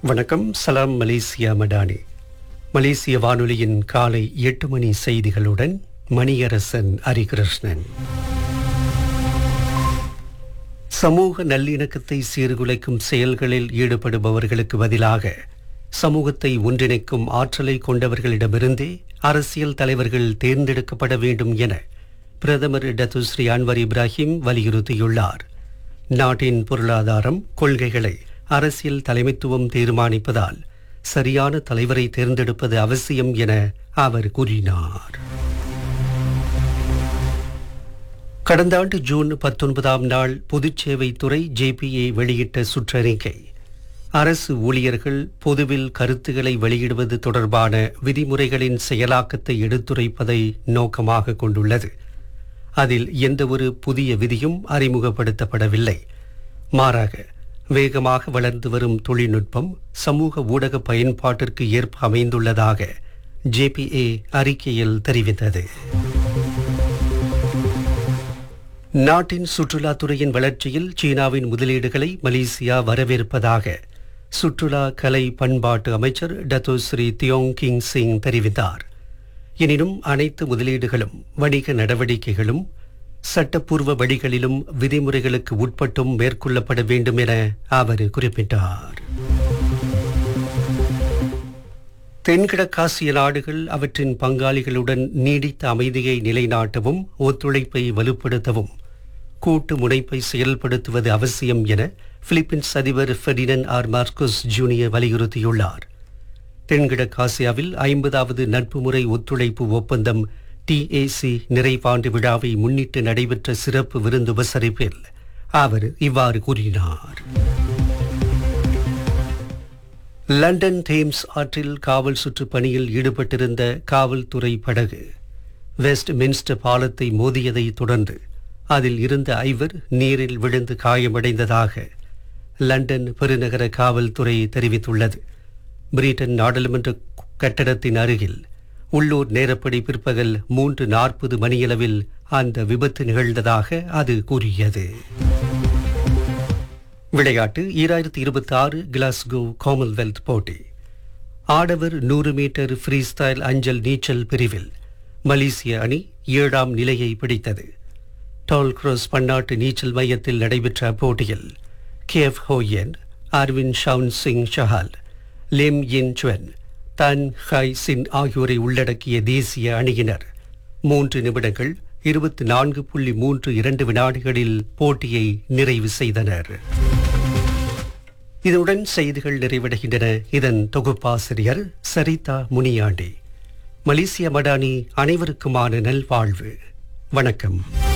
வணக்கம் சலாம் மலேசியா மடானி மலேசிய வானொலியின் காலை எட்டு மணி செய்திகளுடன் மணியரசன் ஹரிகிருஷ்ணன் சமூக நல்லிணக்கத்தை சீர்குலைக்கும் செயல்களில் ஈடுபடுபவர்களுக்கு பதிலாக சமூகத்தை ஒன்றிணைக்கும் ஆற்றலை கொண்டவர்களிடமிருந்தே அரசியல் தலைவர்கள் தேர்ந்தெடுக்கப்பட வேண்டும் என பிரதமர் டத்துஸ்ரீ அன்வர் இப்ராஹிம் வலியுறுத்தியுள்ளார் நாட்டின் பொருளாதாரம் கொள்கைகளை அரசியல் தலைமைத்துவம் தீர்மானிப்பதால் சரியான தலைவரை தேர்ந்தெடுப்பது அவசியம் என அவர் கூறினார் கடந்த ஆண்டு ஜூன் பத்தொன்பதாம் நாள் பொதுச்சேவைத்துறை ஜேபிஏ வெளியிட்ட சுற்றறிக்கை அரசு ஊழியர்கள் பொதுவில் கருத்துக்களை வெளியிடுவது தொடர்பான விதிமுறைகளின் செயலாக்கத்தை எடுத்துரைப்பதை நோக்கமாக கொண்டுள்ளது அதில் எந்தவொரு புதிய விதியும் அறிமுகப்படுத்தப்படவில்லை மாறாக வேகமாக வளர்ந்து வரும் தொழில்நுட்பம் சமூக ஊடக பயன்பாட்டிற்கு ஏற்ப அமைந்துள்ளதாக ஜேபிஏ அறிக்கையில் தெரிவித்தது நாட்டின் சுற்றுலாத்துறையின் வளர்ச்சியில் சீனாவின் முதலீடுகளை மலேசியா வரவேற்பதாக சுற்றுலா கலை பண்பாட்டு அமைச்சர் டத்தோ ஸ்ரீ தியோங் கிங் சிங் தெரிவித்தார் எனினும் அனைத்து முதலீடுகளும் வணிக நடவடிக்கைகளும் சட்டப்பூர்வ வழிகளிலும் விதிமுறைகளுக்கு உட்பட்டும் மேற்கொள்ளப்பட வேண்டும் என அவர் குறிப்பிட்டார் தென்கிழக்காசிய நாடுகள் அவற்றின் பங்காளிகளுடன் நீடித்த அமைதியை நிலைநாட்டவும் ஒத்துழைப்பை வலுப்படுத்தவும் கூட்டு முனைப்பை செயல்படுத்துவது அவசியம் என பிலிப்பீன்ஸ் அதிபர் ஃபெர்டினன் ஆர் மார்க்கோஸ் ஜூனியர் வலியுறுத்தியுள்ளார் தென்கிழக்காசியாவில் ஐம்பதாவது நட்பு முறை ஒத்துழைப்பு ஒப்பந்தம் டிஏசி நிறைவாண்டு விழாவை முன்னிட்டு நடைபெற்ற சிறப்பு விருந்து உபசரிப்பில் அவர் இவ்வாறு கூறினார் லண்டன் தேம்ஸ் ஆற்றில் காவல் சுற்று பணியில் ஈடுபட்டிருந்த காவல்துறை படகு வெஸ்ட் மின்ஸ்டர் பாலத்தை மோதியதை தொடர்ந்து அதில் இருந்த ஐவர் நீரில் விழுந்து காயமடைந்ததாக லண்டன் பெருநகர காவல்துறை தெரிவித்துள்ளது பிரிட்டன் நாடாளுமன்ற கட்டடத்தின் அருகில் உள்ளூர் நேரப்படி பிற்பகல் மூன்று நாற்பது மணியளவில் அந்த விபத்து நிகழ்ந்ததாக அது கூறியது விளையாட்டு ஈராயிரத்தி இருபத்தி ஆறு கிளாஸ்கோ காமன்வெல்த் போட்டி ஆடவர் நூறு மீட்டர் ஃப்ரீ ஸ்டைல் அஞ்சல் நீச்சல் பிரிவில் மலேசிய அணி ஏழாம் நிலையை பிடித்தது டால் கிராஸ் பன்னாட்டு நீச்சல் மையத்தில் நடைபெற்ற அப்போட்டியில் கேவ் ஹோயன் அரவிந்த் ஷவுன் சிங் ஷஹால் லிம் யின் சுவன் தன் ஹாய் சின் ஆகியோரை உள்ளடக்கிய தேசிய அணியினர் மூன்று நிமிடங்கள் இருபத்தி நான்கு புள்ளி மூன்று இரண்டு வினாடிகளில் போட்டியை நிறைவு செய்தனர் இதனுடன் செய்திகள் நிறைவடைகின்றன இதன் தொகுப்பாசிரியர் சரிதா முனியாண்டி மலேசிய மடானி அனைவருக்குமான நல்வாழ்வு வணக்கம்